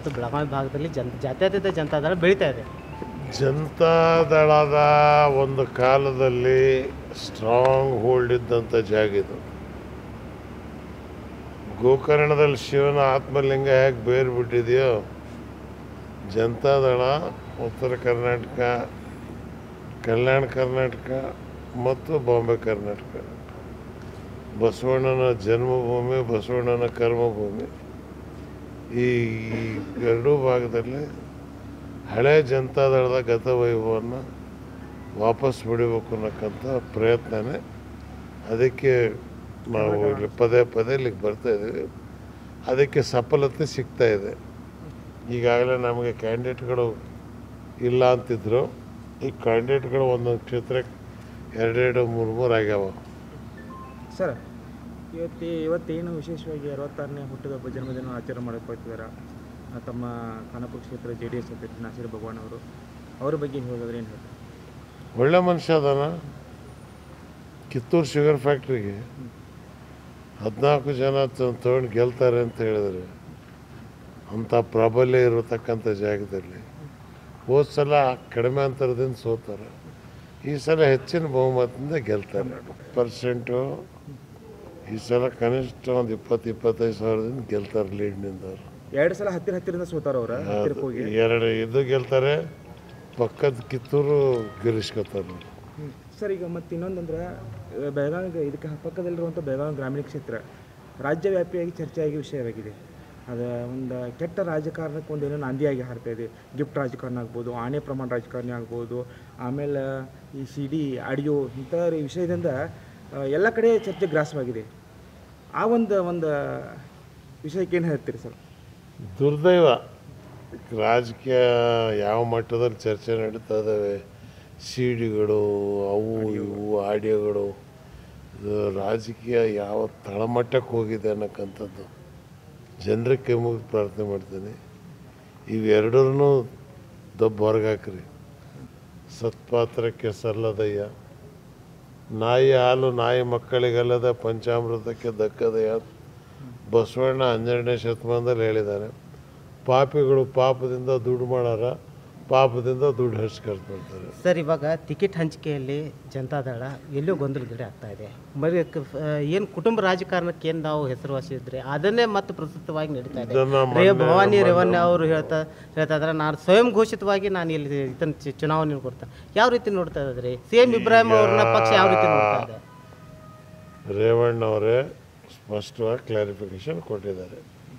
ಮತ್ತು ಬೆಳಗಾವಿ ಭಾಗದಲ್ಲಿ ಜನ್ ಜಾತ್ಯತೀತ ಜನತಾದಳ ಬೆಳೀತಾ ಇದೆ ಜನತಾದಳದ ಒಂದು ಕಾಲದಲ್ಲಿ ಸ್ಟ್ರಾಂಗ್ ಹೋಲ್ಡ್ ಇದ್ದಂಥ ಜಾಗ ಇದು ಗೋಕರ್ಣದಲ್ಲಿ ಶಿವನ ಆತ್ಮಲಿಂಗ ಹೇಗೆ ಬೇರು ಬಿಟ್ಟಿದೆಯೋ ಜನತಾದಳ ಉತ್ತರ ಕರ್ನಾಟಕ ಕಲ್ಯಾಣ ಕರ್ನಾಟಕ ಮತ್ತು ಬಾಂಬೆ ಕರ್ನಾಟಕ ಬಸವಣ್ಣನ ಜನ್ಮಭೂಮಿ ಬಸವಣ್ಣನ ಕರ್ಮಭೂಮಿ ಈ ಎರಡೂ ಭಾಗದಲ್ಲಿ ಹಳೆ ಜನತಾದಳದ ಗತವೈಭವವನ್ನು ವಾಪಸ್ ಬಿಡಬೇಕು ಅನ್ನೋಕ್ಕಂಥ ಪ್ರಯತ್ನನೇ ಅದಕ್ಕೆ ನಾವು ಇಲ್ಲಿ ಪದೇ ಪದೇ ಇಲ್ಲಿಗೆ ಬರ್ತಾ ಇದ್ದೀವಿ ಅದಕ್ಕೆ ಸಫಲತೆ ಸಿಗ್ತಾ ಇದೆ ಈಗಾಗಲೇ ನಮಗೆ ಕ್ಯಾಂಡಿಡೇಟ್ಗಳು ಇಲ್ಲ ಅಂತಿದ್ರು ಈ ಕ್ಯಾಂಡಿಡೇಟ್ಗಳು ಒಂದೊಂದು ಕ್ಷೇತ್ರಕ್ಕೆ ಎರಡೆರಡು ಮೂರು ಮೂರು ಆಗ್ಯಾವ ಸರ್ ಇವತ್ತು ಇವತ್ತೇನು ವಿಶೇಷವಾಗಿ ಅರವತ್ತಾರನೇ ಹುಟ್ಟುಹಬ್ಬ ಜನ್ಮದಿನ ಆಚರಣೆ ಮಾಡಕ್ಕೆ ಹೋಗ್ತಿದ್ದಾರೆ ಆ, ತಮ್ಮ ಖಾನಾಪುರ ಕ್ಷೇತ್ರ ಜೆ ಡಿ ಎಸ್ ಅಭ್ಯರ್ಥಿ ನಾಸೀರ್ ಭಗವಾನ್ ಅವರು ಅವ್ರ ಬಗ್ಗೆ ಹೇಳೋದ್ರೆ ಏನು ಹೇಳ್ತಾರೆ ಒಳ್ಳೆ ಮನುಷ್ಯ ಅದಾನ ಕಿತ್ತೂರು ಶುಗರ್ ಫ್ಯಾಕ್ಟ್ರಿಗೆ ಹದಿನಾಲ್ಕು ಜನ ತೊಗೊಂಡು ಗೆಲ್ತಾರೆ ಅಂತ ಹೇಳಿದ್ರೆ ಅಂಥ ಪ್ರಾಬಲ್ಯ ಇರತಕ್ಕಂಥ ಜಾಗದಲ್ಲಿ ಹೋದ ಸಲ ಕಡಿಮೆ ಅಂತರದಿಂದ ಸೋತಾರೆ ಈ ಸಲ ಹೆಚ್ಚಿನ ಬಹುಮತದಿಂದ ಗೆಲ್ತಾರೆ ಪರ್ಸೆಂಟು ಈ ಸಲ ಕನಿಷ್ಠ ಒಂದು ಇಪ್ಪತ್ತು ಇಪ್ಪತ್ತೈದು ಸಾವಿರದಿಂದ ಗೆಲ್ತಾರೆ ಲೀಡ್ನಿಂದ ಅವರು ಎರಡು ಸಲ ಹತ್ತಿರ ಹತ್ತಿರದಿಂದ ಸೋತಾರ ಅವ್ರ ಹತ್ತಿರಕ್ಕೆ ಹೋಗಿ ಎರಡು ಇದು ಗೆಲ್ತಾರೆ ಪಕ್ಕದ ಕಿತ್ತೂರು ಗೆಲ್ಲಿಸ್ಕೊತಾರೆ ಸರ್ ಈಗ ಮತ್ತೆ ಇನ್ನೊಂದಂದ್ರೆ ಆ, ಬೆಳಗಾವಿ ಇದಕ್ಕೆ ಪಕ್ಕದಲ್ಲಿರುವಂಥ ಬೆಳಗಾವಿ ಗ್ರಾಮೀಣ ಕ್ಷೇತ್ರ ರಾಜ್ಯವ್ಯಾಪಿಯಾಗಿ ಚರ್ಚೆಯಾಗಿ ವಿಷಯವಾಗಿದೆ ಅದು ಒಂದು ಕೆಟ್ಟ ರಾಜಕಾರಣಕ್ಕೆ ಒಂದು ಏನೋ ನಾಂದಿಯಾಗಿ ಹಾರ್ತಾ ಇದೆ ಗಿಫ್ಟ್ ರಾಜಕಾರಣ ಆಗ್ಬೋದು ಆಣೆ ಪ್ರಮಾಣ ರಾಜಕಾರಣ ಆಗ್ಬೋದು ಆಮೇಲೆ ಈ ಸಿ ಡಿ ಆಡಿಯೋ ಇಂಥ ವಿಷಯದಿಂದ ಆ, ಎಲ್ಲ ಕಡೆ ಚರ್ಚೆ ಗ್ರಾಸವಾಗಿದೆ ಆ ಒಂದು ಒಂದು ವಿಷಯಕ್ಕೆ ಏನು ಹೇಳ್ತೀರಿ ಸರ್ ದುರ್ದೈವ ರಾಜಕೀಯ ಯಾವ ಮಟ್ಟದಲ್ಲಿ ಚರ್ಚೆ ನಡೀತಾ ಇದ್ದಾವೆ ಸಿ ಡಿಗಳು ಅವು ಇವು ಆಡಿಯೋಗಳು ಇದು ರಾಜಕೀಯ ಯಾವ ತಳಮಟ್ಟಕ್ಕೆ ಹೋಗಿದೆ ಅನ್ನೋಕ್ಕಂಥದ್ದು ಜನರಿಗೆ ಕೈ ಮುಗಿದು ಪ್ರಾರ್ಥನೆ ಮಾಡ್ತೀನಿ ಇವೆರಡರೂ ದಬ್ಬ ಹೊರಗಾಕ್ರಿ ಸತ್ಪಾತ್ರಕ್ಕೆ ಸಲ್ಲದಯ್ಯ ನಾಯಿ ಹಾಲು ನಾಯಿ ಮಕ್ಕಳಿಗಲ್ಲದ ಪಂಚಾಮೃತಕ್ಕೆ ದಕ್ಕದಯ್ಯ ಬಸವಣ್ಣ ಹನ್ನೆರಡನೇ ಶತಮಾನದಲ್ಲಿ ಹೇಳಿದ್ದಾರೆ ಪಾಪಿಗಳು ಪಾಪದಿಂದ ದುಡ್ಡು ಮಾಡಾರ ಪಾಪದಿಂದ ದುಡ್ಡು ಹಚ್ಕೊಳ್ತಾರೆ ಸರ್ ಇವಾಗ ಟಿಕೆಟ್ ಹಂಚಿಕೆಯಲ್ಲಿ ಜನತಾದಳ ಎಲ್ಲೋ ಗೊಂದಲಗಡೆ ಆಗ್ತಾ ಇದೆ ಮರಿ ಏನು ಕುಟುಂಬ ರಾಜಕಾರಣಕ್ಕೆ ಏನು ನಾವು ಹೆಸರುವಾಸಿ ಇದ್ರೆ ಅದನ್ನೇ ಮತ್ತೆ ಪ್ರಸ್ತುತವಾಗಿ ನಡೀತಾ ಇದೆ ಇದನ್ನ ರೇ ಮೊನ್ನೆ- ಭವಾನಿ ರೇವಣ್ಣ ಅವರು ಹೇಳ್ತಾ ಹೇಳ್ತಾ ಇದ್ದಾರೆ ನಾನು ಸ್ವಯಂ ಘೋಷಿತವಾಗಿ ನಾನು ಇಲ್ಲಿ ಇದನ್ನ ಚು- ಚುನಾವಣೆ ಕೊಡ್ತೇನೆ ಯಾವ ರೀತಿ ನೋಡ್ತಾ ಇದ್ರಿ ಸಿ ಎಂ ಇಬ್ರಾಹಿಂ ಅವ್ರನ್ನ ಪಕ್ಷ ಯಾವ ರೀತಿ ನೋಡ್ತಾ ಇದೆ ರೇವಣ್ಣವರೇ ಸ್ಪಷ್ಟವಾಗಿ ಕ್ಲಾರಿಫಿಕೇಶನ್ ಕೊಟ್ಟಿದ್ದಾರೆ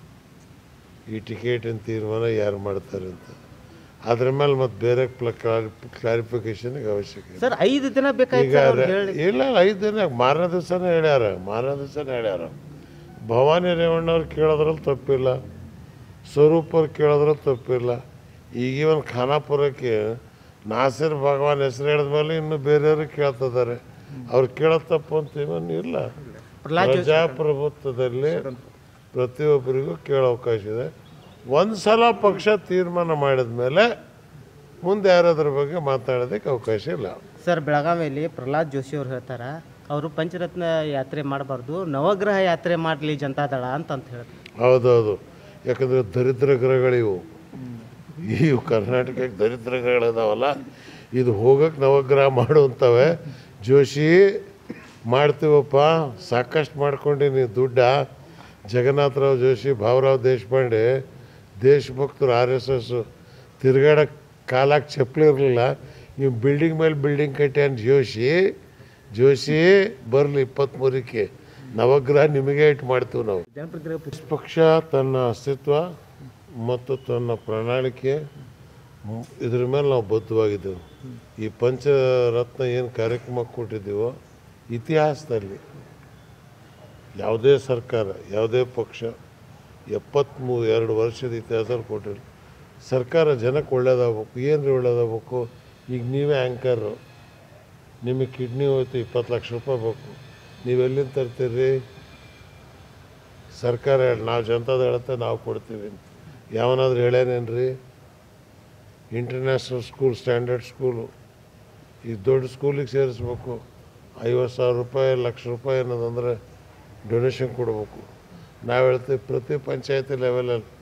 ಈ ಟಿಕೆಟಿನ ತೀರ್ಮಾನ ಯಾರು ಮಾಡ್ತಾರೆ ಅಂತ ಅದ್ರ ಮೇಲೆ ಮತ್ತೆ ಬೇರೆ ಕ್ಲಾರಿಫಿಕೇಶನ್ಗೆ ಅವಶ್ಯಕ ಇದೆ ಸರ್ ಐದು ದಿನ ಬೇಕಾಯ್ತು ಈಗ ಸರ್ ಅವ್ರು ರೇ- ಹೇಳಿ ಇಲ್ಲ ಇಲ್ಲ, ಐದು ದಿನ ಮಾರನೇ ದಿವಸನೇ ಹೇಳ್ಯಾರ ಮಾರನೇ ದಿವಸನೇ ಹೇಳ್ಯಾರ ಭವಾನಿ ರೇವಣ್ಣವ್ರು ಕೇಳೋದ್ರಲ್ಲಿ ತಪ್ಪಿಲ್ಲ ಸ್ವರೂಪ್ ಅವ್ರು ಕೇಳೋದ್ರಲ್ಲಿ ತಪ್ಪಿಲ್ಲ ಈಗ ಇವನ್ ಖಾನಾಪುರಕ್ಕೆ ನಾಸಿರ್ ಭಗವಾನ್ ಹೆಸರು ಹೇಳಿದ ಮೇಲೆ ಇನ್ನು ಬೇರೆಯವರು ಕೇಳ್ತಿದ್ದಾರೆ ಅವ್ರು ಕೇಳೋದು ತಪ್ಪು ಅಂತ ಇವನ್ ಇಲ್ಲ ಪ್ರಹ್ಲಾದ್ ಜೋಶಿ ಪ್ರಜಾಪ್ರಭುತ್ವದಲ್ಲಿ ಪ್ರತಿಯೊಬ್ಬರಿಗೂ ಕೇಳೋ ಅವಕಾಶ ಇದೆ ಒಂದು ಸಲ ಪಕ್ಷ ತೀರ್ಮಾನ ಮಾಡಿದ ಮೇಲೆ ಮುಂದೆ ಯಾರಾದ್ರ ಬಗ್ಗೆ ಮಾತಾಡೋದಕ್ಕೆ ಅವಕಾಶ ಇಲ್ಲ ಸರ್ ಬೆಳಗಾವಿಯಲ್ಲಿ ಪ್ರಹ್ಲಾದ್ ಜೋಶಿ ಅವ್ರು ಹೇಳ್ತಾರ ಅವರು ಪಂಚರತ್ನ ಯಾತ್ರೆ ಮಾಡಬಾರ್ದು ನವಗ್ರಹ ಯಾತ್ರೆ ಮಾಡಲಿ ಜನತಾದಳ ಅಂತ ಅಂತ ಹೇಳ್ತಾರೆ ಹೌದೌದು ಯಾಕಂದರೆ ದರಿದ್ರ ಗ್ರಹಗಳಿವು ಇವು ಕರ್ನಾಟಕಕ್ಕೆ ದರಿದ್ರ ಗ್ರಹಗಳಿದಾವಲ್ಲ ಇದು ಹೋಗಕ್ಕೆ ನವಗ್ರಹ ಮಾಡುವಂಥವೆ ಜೋಶಿ ಮಾಡ್ತೀವಪ್ಪ ಸಾಕಷ್ಟು ಮಾಡ್ಕೊಂಡಿನಿ ದುಡ್ಡ ಜಗನ್ನಾಥರಾವ್ ಜೋಶಿ ಭಾವರಾವ್ ದೇಶಪಾಂಡೆ ದೇಶಭಕ್ತರು ಆರ್ ಎಸ್ ಎಸ್ ತಿರ್ಗಾಡಕ್ಕೆ ಕಾಲಾಗಿ ಚಪ್ಪಲಿ ಇರಲಿಲ್ಲ ನೀವು ಬಿಲ್ಡಿಂಗ್ ಮೇಲೆ ಬಿಲ್ಡಿಂಗ್ ಕಟ್ಟ್ಯಾನ ಜೋಶಿ ಜೋಶಿ ಬರಲಿ ಇಪ್ಪತ್ತ್ಮೂರಕ್ಕೆ ನವಗ್ರಹ ನಿಮಗೆ ಇಟ್ಟು ಮಾಡ್ತೀವಿ ನಾವು ಜನಪ್ರತಿನಿಧಿ ಪಕ್ಷ ತನ್ನ ಅಸ್ತಿತ್ವ ಮತ್ತು ತನ್ನ ಪ್ರಣಾಳಿಕೆ ಮ್- ಇದ್ರ ಮೇಲೆ ನಾವು ಬದ್ಧವಾಗಿದ್ದೆವು ಈ ಪಂಚರತ್ನ ಏನು ಕಾರ್ಯಕ್ರಮ ಕೊಟ್ಟಿದ್ದೀವೋ ಇತಿಹಾಸದಲ್ಲಿ ಯಾವುದೇ ಸರ್ಕಾರ ಯಾವುದೇ ಪಕ್ಷ ಎಪ್ಪತ್ತ್ಮೂ ಎರಡು ವರ್ಷದ ಇತಿಹಾಸದಲ್ಲಿ ಕೊಟ್ಟಿಲ್ಲ ಸರ್ಕಾರ ಜನಕ್ಕೆ ಒಳ್ಳೇದಾಗಬೇಕು ಏನು ರೀ ಒಳ್ಳೇದಾಗಬೇಕು ಈಗ ನೀವೇ ಆ್ಯಂಕರು ನಿಮಗೆ ಕಿಡ್ನಿ ಹೋಯ್ತು ಇಪ್ಪತ್ತು ಲಕ್ಷ ರೂಪಾಯಿ ಬೇಕು ನೀವು ಎಲ್ಲಿಂದ ತರ್ತೀರಿ ಸರ್ಕಾರ ಹೇಳಿ ನಾವು ಜನತಾದ ಹೇಳುತ್ತೆ ನಾವು ಕೊಡ್ತೀವಿ ಅಂತ ಯಾವನಾದ್ರೂ ಹೇಳ್ಯಾನೇನ್ರಿ ಇಂಟರ್ನ್ಯಾಷನಲ್ ಸ್ಕೂಲ್ ಸ್ಟ್ಯಾಂಡರ್ಡ್ ಸ್ಕೂಲು ಈ ದೊಡ್ಡ ಸ್ಕೂಲಿಗೆ ಸೇರಿಸ್ಬೇಕು ಐವತ್ತು ಸಾವಿರ ರೂಪಾಯಿ ಲಕ್ಷ ರೂಪಾಯಿ ಅನ್ನೋದಂದ್ರೆ ಡೊನೇಷನ್ ಕೊಡಬೇಕು ನಾವು ಹೇಳ್ತೀವಿ ಪ್ರತಿ ಪಂಚಾಯತಿ ಲೆವೆಲಲ್ಲಿ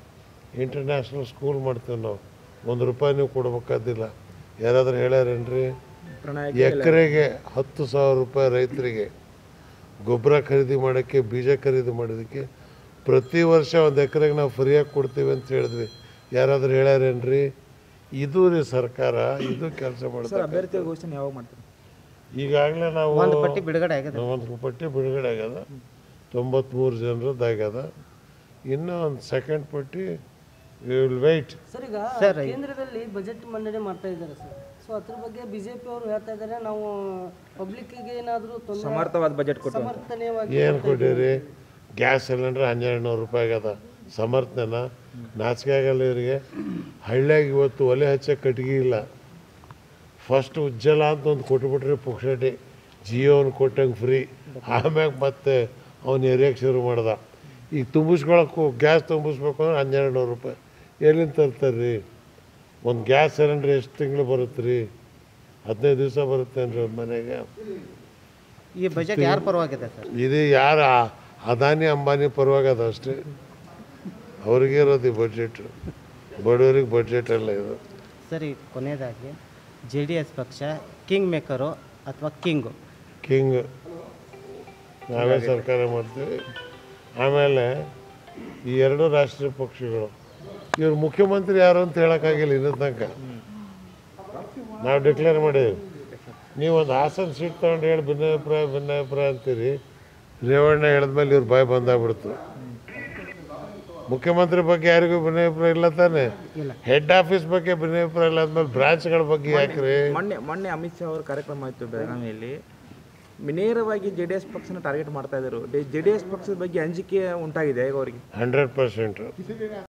ಇಂಟರ್ನ್ಯಾಷನಲ್ ಸ್ಕೂಲ್ ಮಾಡ್ತೀವಿ ನಾವು ಒಂದು ರೂಪಾಯಿ ನೀವು ಕೊಡ್ಬೇಕಾದಿಲ್ಲ ಯಾರಾದ್ರೂ ಹೇಳ್ಯಾರೇನ್ರಿ ಪ್ರಣಾಯಕ ಎಕರೆಗೆ ಹತ್ತು ಸಾವಿರ ರೂಪಾಯಿ ರೈತರಿಗೆ ಗೊಬ್ಬರ ಖರೀದಿ ಮಾಡೋಕ್ಕೆ ಬೀಜ ಖರೀದಿ ಮಾಡೋದಕ್ಕೆ ಪ್ರತಿ ವರ್ಷ ಒಂದು ಎಕರೆಗೆ ನಾವು ಫ್ರೀಯಾಗಿ ಕೊಡ್ತೀವಿ ಅಂತ ಹೇಳಿದ್ವಿ ಯಾರಾದ್ರೂ ಹೇಳ್ಯಾರೇನ್ರಿ ಇದು ರೀ ಸರ್ಕಾರ ಇದು ಕೆಲಸ ಸರ್ ಮಾಡ್ತಾರೆ ಅಭ್ಯರ್ಥಿಗಳ ಘೋಷಣೆ ಯಾವಾಗ ಮಾಡ್ತಾರೆ ಈಗಾಗಲೇ ನಾವು ಒಂದು ಪಟ್ಟಿ ಬಿಡುಗಡೆ ಆಗಿದೆ ಒಂದು ಪಟ್ಟಿ ಬಿಡುಗಡೆ ಆಗ್ಯದ ತೊಂಬತ್ಮೂರು ಜನರದ್ದು ಆಗ್ಯದ ಇನ್ನೂ ಒಂದು ಸೆಕೆಂಡ್ ಪಟ್ಟಿ ವಿಲ್ ವೆಯ್ಟ್ ಸರ್ ಈಗ ಸರ್, ಕೇಂದ್ರದಲ್ಲಿ ಬಜೆಟ್ ಮಂಡನೆ ಮಾಡ್ತಾ ಇದ್ದಾರೆ ಸರ್ ಸೊ ಅದ್ರ ಬಗ್ಗೆ ಬಿಜೆಪಿ ಅವರು ಹೇಳ್ತಾ ಇದ್ದಾರೆ ನಾವು ಪಬ್ಲಿಕ್ಕಿಗೆ ಏನಾದರೂ ತೊಂದರೆ ಸಮರ್ಥವಾದ ಬಜೆಟ್ ಕೊಟ್ಟು ಅಂತ. ಸಮರ್ಥನೀಯವಾಗಿ ಏನು ಕೊಟ್ಟಿರಿ ಗ್ಯಾಸ್ ಸಿಲಿಂಡ್ರ್ ಹನ್ನೆರಡು ನೂರು ರೂಪಾಯಿ ಆಗದ ಸಮರ್ಥನೆನ ನಾಚಿಕೆ ಆಗಲ್ಲ ಇವರಿಗೆ ಹಳ್ಳಿಯಾಗ ಇವತ್ತು ಒಲೆ ಹಚ್ಚಕ್ಕೆ ಕಟ್ಗೆ ಇಲ್ಲ ಫಸ್ಟ್ ಉಜ್ಜಲ ಅಂತ ಒಂದು ಕೊಟ್ಬಿಟ್ರಿ ಪುಕ್ಷಟಿ ಜಿಯೋನ್ ಕೊಟ್ಟಂಗೆ ಫ್ರೀ ಆಮ್ಯಾಗ ಮತ್ತೆ ಅವ್ನು ಎರಿಯಕ್ಕೆ ಶುರು ಮಾಡ್ದ ಈಗ ತುಂಬಿಸ್ಕೊಳಕ್ಕೂ ಗ್ಯಾಸ್ ತುಂಬಿಸ್ಬೇಕು ಅಂದ್ರೆ ಹನ್ನೆರಡು ನೂರು ರೂಪಾಯಿ ಎಲ್ಲಿಂದ ತರ್ತಾರೆ ರೀ ಒಂದು ಗ್ಯಾಸ್ ಸಿಲಿಂಡ್ರ್ ಎಷ್ಟು ತಿಂಗಳು ಬರುತ್ತೆ ರೀ ಹದಿನೈದು ದಿವಸ ಬರುತ್ತೇನ್ರಿ ಒಂದು ಮನೆಗೆ ಈ ಬಜೆಟ್ ಯಾರ ಪರವಾಗಿದೆ ಸರ್ ಇದು ಯಾರ ಅದಾನಿ ಅಂಬಾನಿ ಪರವಾಗಿ ಅದು ಅಷ್ಟೇ ಅವ್ರಿಗೆ ಇರೋದು ಈ ಬಡ್ಜೆಟ್ ಬಡವರಿಗೆ ಬಡ್ಜೆಟ್ ಅಲ್ಲ ಇದು ಸರಿ ಕೊನೆಯದಾಗಿ ಜೆ ಡಿ ಎಸ್ ಪಕ್ಷ ಕಿಂಗ್ ಮೇಕರು ಅಥವಾ ಕಿಂಗು ಕಿಂಗ್ ನಾವೇ ಸರ್ಕಾರ ಮಾಡ್ತೀವಿ ಆಮೇಲೆ ಈ ಎರಡು ರಾಷ್ಟ್ರೀಯ ಪಕ್ಷಗಳು ಇವ್ರು ಮುಖ್ಯಮಂತ್ರಿ ಯಾರು ಅಂತ ಹೇಳೋಕ್ಕಾಗಿಲ್ಲ ಇನ್ನೂ ತನಕ ನಾವು ಡಿಕ್ಲೇರ್ ಮಾಡಿದ್ದೀವಿ ನೀವು ಒಂದು ಹಾಸನ ಸೀಟ್ ತೊಗೊಂಡು ಹೇಳಿ ಭಿನ್ನಾಭಿಪ್ರಾಯ ಭಿನ್ನಾಭಿಪ್ರಾಯ ಅಂತೀರಿ ರೇವಣ್ಣ ಹೇಳಿದ್ಮೇಲೆ ಇವ್ರ ಬಾಯಿ ಬಂದಾಗ್ಬಿಡ್ತು ಮುಖ್ಯಮಂತ್ರಿ ಬಗ್ಗೆ ಯಾರಿಗೂ ಭಿನ್ನಾಭಿಪ್ರಾಯ ಇಲ್ಲ ತಾನೆ ಹೆಡ್ ಆಫೀಸ್ ಬಗ್ಗೆ ಭಿನ್ನಾಭಿಪ್ರಾಯ ಇಲ್ಲ ಆದ್ಮೇಲೆ ಬ್ರಾಂಚ್ಗಳ ಬಗ್ಗೆ ಯಾಕ್ರಿ ಮೊನ್ನೆ ಮೊನ್ನೆ ಅಮಿತ್ ಶಾ ಅವರ ಕಾರ್ಯಕ್ರಮ ಆಯಿತು ಬೆಳಗಾವಿಯಲ್ಲಿ ನೇರವಾಗಿ ಜೆ ಡಿ ಎಸ್ ಪಕ್ಷನ ಟಾರ್ಗೆಟ್ ಮಾಡ್ತಾ ಇದ್ರು ಜೆ ಡಿ ಎಸ್ ಪಕ್ಷದ ಬಗ್ಗೆ ಅಂಜಿಕೆ ಉಂಟಾಗಿದೆ ಈಗ ಅವರಿಗೆ ಹಂಡ್ರೆಡ್ ಪರ್ಸೆಂಟು